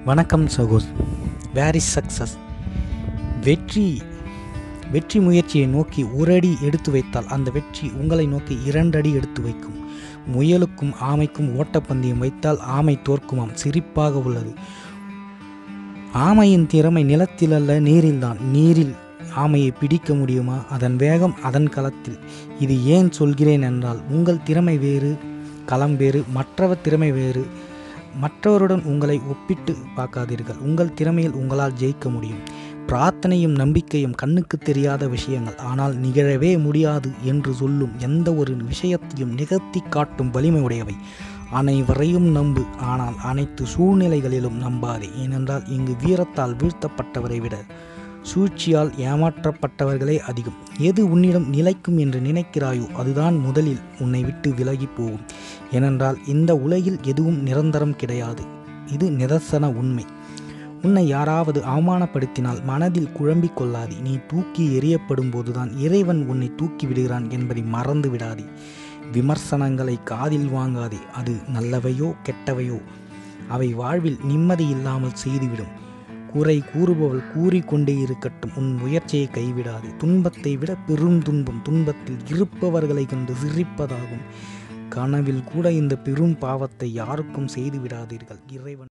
வணக்கம் சகோஸ் where is success வெற்றி வெற்றி முயற்சியை நோக்கி ஒரு அடி எடுத்து வைத்தால் அந்த வெற்றி உங்களை நோக்கி இரண்டு அடி எடுத்து வைக்கும் முயலுக்கும் ஆமைக்கும் ஓட்டப்பந்தயம் வைத்தால் ஆமை தோற்குமாம் சிரிப்பாக உள்ளது ஆமையின் திறமை நிலத்தில் அல்ல நீரில்தான் நீரில் ஆமையை பிடிக்க முடியுமா அதன் வேகம் அதன் களத்தில் இது ஏன் சொல்கிறேன் என்றால் உங்கள் திறமை வேறு களம் வேறு மற்றவர் திறமை வேறு மற்றவருடன் உங்களை ஒப்பிட்டு பார்க்காதீர்கள் உங்கள் திறமையில் உங்களால் ஜெயிக்க முடியும் பிரார்த்தனையும் நம்பிக்கையும் கண்ணுக்கு தெரியாத விஷயங்கள் ஆனால் நிகழவே முடியாது என்று சொல்லும் எந்த ஒரு விஷயத்தையும் நிகழ்த்தி காட்டும் வலிமை உடையவை அனைவரையும் நம்பு ஆனால் அனைத்து சூழ்நிலைகளிலும் நம்பாதே ஏனென்றால் இங்கு வீரத்தால் வீழ்த்தப்பட்டவரை விட சூழ்ச்சியால் ஏமாற்றப்பட்டவர்களே அதிகம் எது உன்னிடம் நிலைக்கும் என்று நினைக்கிறாயோ அதுதான் முதலில் உன்னை விட்டு விலகி போகும் ஏனென்றால் இந்த உலகில் எதுவும் நிரந்தரம் கிடையாது இது நிதர்சன உண்மை உன்னை யாராவது அவமானப்படுத்தினால் மனதில் குழம்பிக் கொள்ளாதே நீ தூக்கி எறியப்படும் போதுதான் இறைவன் உன்னை தூக்கி விடுகிறான் என்பதை மறந்து விடாதே விமர்சனங்களை காதில் வாங்காதே அது நல்லவையோ கெட்டவையோ அவை வாழ்வில் நிம்மதி இல்லாமல் செய்துவிடும் குறை கூறுபவள் கூறிக்கொண்டே இருக்கட்டும் உன் முயற்சியை கைவிடாதே துன்பத்தை விட பெரும் துன்பம் துன்பத்தில் இருப்பவர்களை கண்டு சிரிப்பதாகும் கனவில் கூட இந்த பெரும் பாவத்தை யாருக்கும் செய்து விடாதீர்கள் இறைவன்